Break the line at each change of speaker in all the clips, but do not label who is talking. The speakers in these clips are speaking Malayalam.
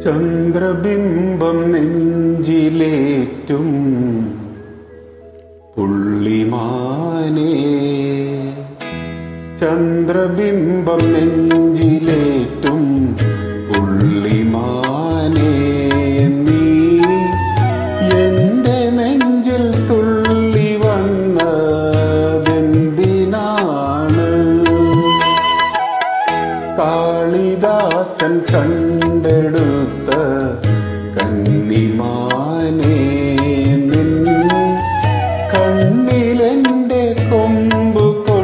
ചന്ദ്രബിംബം നെഞ്ചിലേറ്റും പുള്ളിമാനേ ചന്ദ്രബിംബം നെഞ്ചിലേറ്റും പുള്ളിമാനേ നീ എന്റെ നെഞ്ചിൽ തുള്ളി വന്നതെന്തിനാണ് കാളിദാസൻ കണ്ടെടുത്ത കന്നിമാനേ നിൻ കണ്ണിലെന്റെ കൊമ്പ്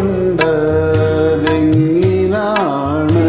കൊണ്ടതെങ്ങിനാണ്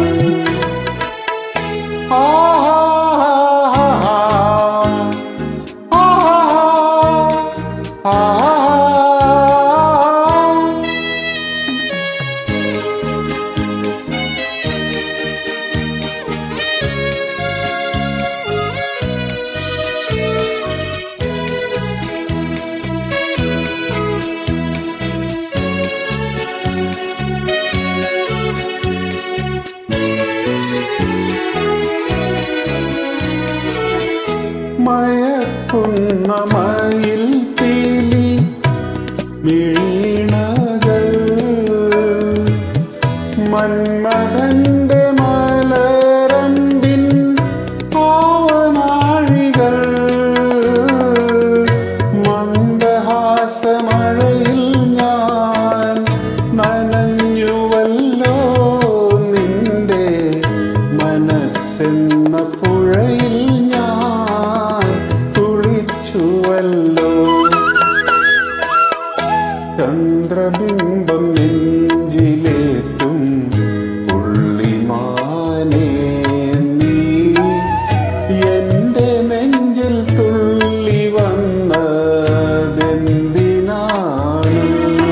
മയക്കുന്ന മയിൽ പീലി വീണകൾ മന്മഥന്റെ മലരമ്പിൻ പാവനാഴികൾ മന്ദഹാസമഴയിൽ ഞാൻ നനഞ്ഞുവല്ലോ നിന്റെ മനസ്സെന്ന പുഴയിൽ ഞാൻ കുളിച്ചുവല്ലോ ചന്ദ്രബിംബം നെഞ്ചിലേറ്റും പുള്ളിമാനേ നീ എന്റെ നെഞ്ചിൽ തുള്ളി വന്നതെന്തിനാണ്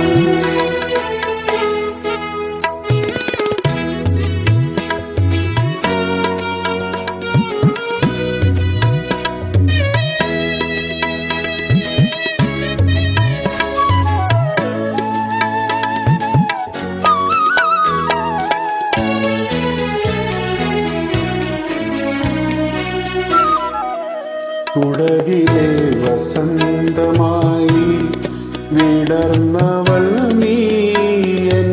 കുടകിലെ വസന്തമായി വിടർന്നവൾ നീയൻ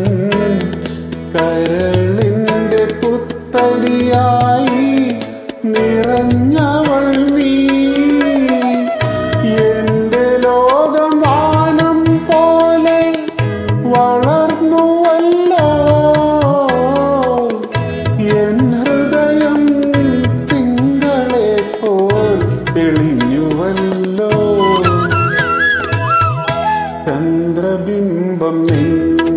കരളിൻ്റെ പുത്തരിയായി നിറഞ്ഞവൾ നീ എന്റെ ലോകം വാനം പോലെ വളർന്നുവല്ലോ എൻ ഹൃദയം തിങ്കളെ പോൽ തെളിഞ്ഞുവല്ലോ ചന്ദ്രബിംബം നെഞ്ചിലേറ്റും